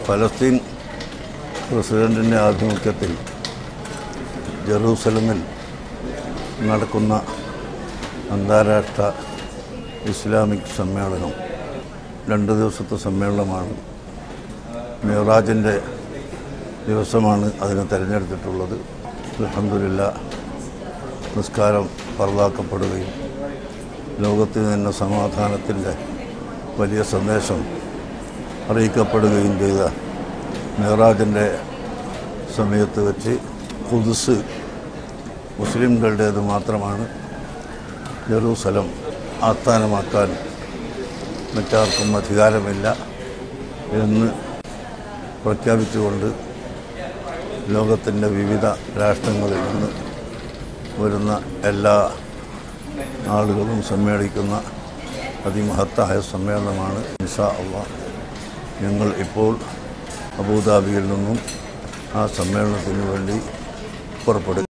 ഫലസ്തീൻ പ്രസിഡന്റിൻ്റെ ആഭിമുഖ്യത്തിൽ ജെറൂസലമിൽ നടക്കുന്ന അന്താരാഷ്ട്ര ഇസ്ലാമിക് സമ്മേളനം രണ്ട് ദിവസത്തെ സമ്മേളനമാണ് മെഹറാജിൻ്റെ ദിവസമാണ് അതിനെ തിരഞ്ഞെടുത്തിട്ടുള്ളത് അലഹമില്ല നിസ്കാരം പറതാക്കപ്പെടുകയും ലോകത്തിന് തന്നെ സമാധാനത്തിൻ്റെ വലിയ സന്ദേശം അറിയിക്കപ്പെടുകയും ചെയ്ത മെഹറാജിൻ്റെ സമയത്ത് വെച്ച് കുതിസ് മുസ്ലിംകളുടേത് മാത്രമാണ് ജെറൂസലം ആസ്ഥാനമാക്കാൻ മറ്റാർക്കും അധികാരമില്ല എന്ന് പ്രഖ്യാപിച്ചുകൊണ്ട് ലോകത്തിൻ്റെ വിവിധ രാഷ്ട്രങ്ങളിൽ നിന്ന് വരുന്ന എല്ലാ ആളുകളും സമ്മേളിക്കുന്ന അതിമഹത്തായ സമ്മേളനമാണ് ഇൻഷാ അള്ളാഹ് ഞങ്ങൾ ഇപ്പോൾ അബുദാബിയിൽ നിന്നും ആ സമ്മേളനത്തിന് വേണ്ടി പുറപ്പെടുക